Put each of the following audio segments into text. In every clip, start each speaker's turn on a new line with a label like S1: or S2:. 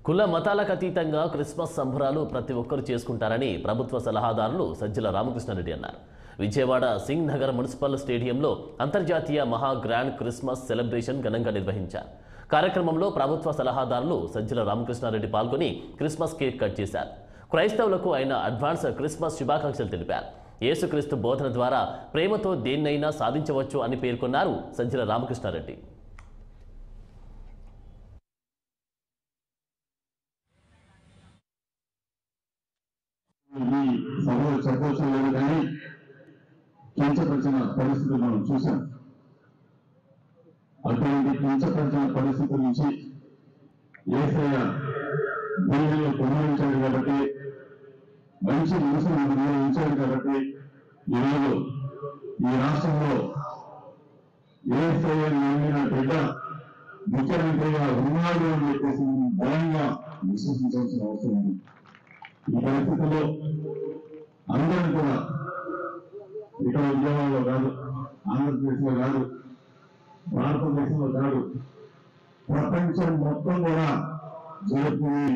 S1: కుల మతాలకు అతీతంగా క్రిస్మస్ సంబరాలు ప్రతి ఒక్కరు చేసుకుంటారని ప్రభుత్వ సలహాదారులు సజ్జల రామకృష్ణారెడ్డి అన్నారు విజయవాడ సింగ్ నగర్ మున్సిపల్ స్టేడియంలో అంతర్జాతీయ మహా గ్రాండ్ క్రిస్మస్ సెలబ్రేషన్ ఘనంగా నిర్వహించారు కార్యక్రమంలో ప్రభుత్వ సలహాదారులు సజ్జల రామకృష్ణారెడ్డి పాల్గొని క్రిస్మస్ కేక్ కట్ చేశారు క్రైస్తవులకు ఆయన అడ్వాన్స్ క్రిస్మస్ శుభాకాంక్షలు తెలిపారు యేసుక్రీస్తు బోధన ద్వారా ప్రేమతో దేన్నైనా సాధించవచ్చు అని పేర్కొన్నారు సజ్జల రామకృష్ణారెడ్డి
S2: ఈ సభలో చెప్పవలసిన లేదు కానీ కించపరిచిన పరిస్థితులు మనం చూసాం అటువంటి కించపరిచిన పరిస్థితుల నుంచి ఏసయ్య భూమిలో కుమరించాడు కాబట్టి మంచి మనసును మనలో ఉంచాడు కాబట్టి ఈరోజు ఈ రాష్ట్రంలో ఏసయ్య నమ్మిన బిడ్డ ముఖ్యమంత్రిగా ఉన్నాడు అని చెప్పేసి మనం బలంగా విశ్వసించాల్సిన అవసరం ఉంది ఈ పరిస్థితుల్లో అందరం కూడా ఇక్కడ ఉద్యోగాల్లో కాదు ఆంధ్రప్రదేశ్లో కాదు భారతదేశంలో కాదు ప్రపంచం మొత్తం కూడా జరుపుకునే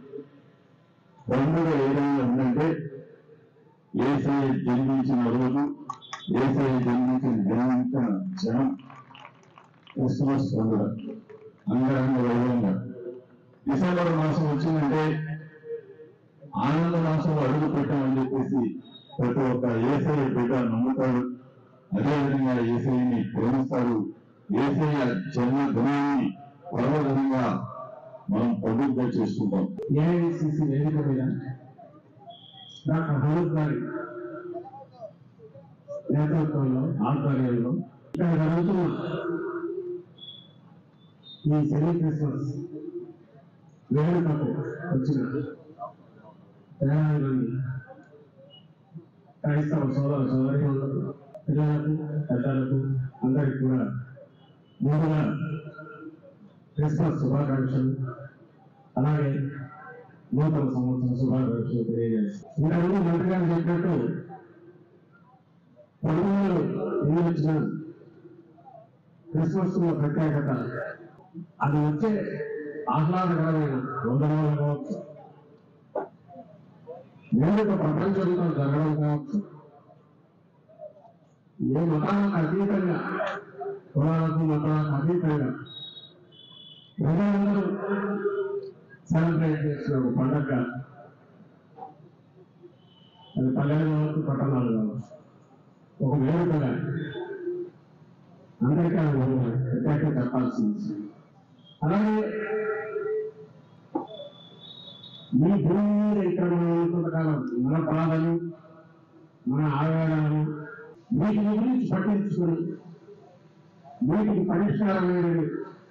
S2: పండుగ ఏదైనా ఉందంటే ఏసఐ జన్మించిన రోజు ఏసఐ జన్మించిన జన్మించిన జనం క్రిస్మస్ పండుగ అంగరంగ వైభవంగా డిసెంబర్ మాసం వచ్చిందంటే ఆనంద మాసంలో అడుగు పెట్టామని చెప్పేసి ప్రతి ఒక్క ఏసఐ బిడ్డ నమ్ముతాడు అదేవిధంగా ఏసఐని ప్రేమిస్తాడు ఏసఐ జన్మ దినాన్ని పర్వదినంగా మనం పండుగగా చేసుకుంటాం
S3: ఏఐసిసి వేదిక మీద డాక్టర్ హనూఫ్ గారి నేతృత్వంలో ఆధ్వర్యంలో ఇక్కడ జరుగుతున్న ఈ సెమీ క్రిస్మస్ వేడుకకు వచ్చిన వేలాది మంది క్రైస్తవ సోదర సోదరిమణులకు పిల్లలకు పెద్దలకు అందరికీ కూడా ముందుగా క్రిస్మస్ శుభాకాంక్షలు అలాగే నూతన సంవత్సర శుభాకాంక్షలు తెలియజేస్తాం ఇంతకుముందు మంత్రి గారు చెప్పినట్టు పదమూడు ఎన్ని వచ్చిన క్రిస్మస్ లో ప్రత్యేకత అది వచ్చే ఆహ్లాదకరమైన వందనాలు కావచ్చు వేడుక ప్రపంచంలో జరగడం కావచ్చు ఏ మతాలకు అతీతంగా కులాలకు మతాలకు అతీతంగా ప్రజలందరూ సెలబ్రేట్ చేసిన ఒక పండగ అది పల్లెలు కావచ్చు పట్టణాలు కావచ్చు ఒక వేడుకగా అందరికీ అది ఒక ప్రత్యేకంగా చెప్పాల్సింది అలాగే ఈ భూమి మీద ఇక్కడ మనం ఉన్నంత కాలం మన బాధలు మన ఆవేదనలు వీటిని గురించి పట్టించుకుని వీటికి పరిష్కారం అనేది